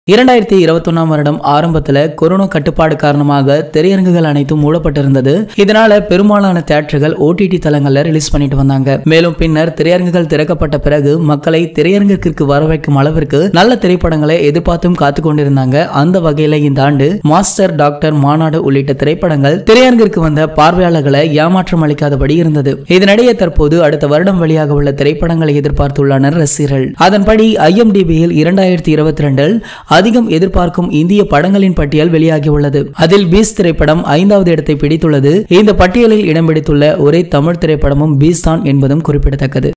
இரண்டாயிரத்தி இருபத்தொன்னாம் வருடம் ஆரம்பத்துல கொரோனா கட்டுப்பாடு காரணமாக திரையரங்குகள் அனைத்தும் மூடப்பட்டிருந்தது இதனால பெரும்பாலான தியேட்டர்கள் ஓடிடி தளங்கள்ல ரிலீஸ் பண்ணிட்டு வந்தாங்க மேலும் பின்னர் திரையரங்குகள் திறக்கப்பட்ட பிறகு மக்களை திரையரங்கிற்கு வர வைக்கும் அளவிற்கு நல்ல திரைப்படங்களை எதிர்பார்த்தும் காத்து கொண்டிருந்தாங்க அந்த வகையில இந்த ஆண்டு மாஸ்டர் டாக்டர் மாநாடு உள்ளிட்ட திரைப்படங்கள் திரையரங்கிற்கு வந்த பார்வையாளர்களை ஏமாற்றம் அளிக்காதபடி இருந்தது இதனிடையே தற்போது அடுத்த வருடம் வெளியாக உள்ள திரைப்படங்களை எதிர்பார்த்துள்ளனர் ரசிகர்கள் அதன்படி ஐஎம்டிபியில் இரண்டாயிரத்தி இருபத்தி ரெண்டில் அதிகம் எதிர்பார்க்கும் இந்திய படங்களின் பட்டியல் வெளியாகியுள்ளது அதில் பீஸ் திரைப்படம் ஐந்தாவது இடத்தை பிடித்துள்ளது இந்த பட்டியலில் இடம் பிடித்துள்ள ஒரே தமிழ் திரைப்படமும் பீஸ் தான் என்பதும் குறிப்பிடத்தக்கது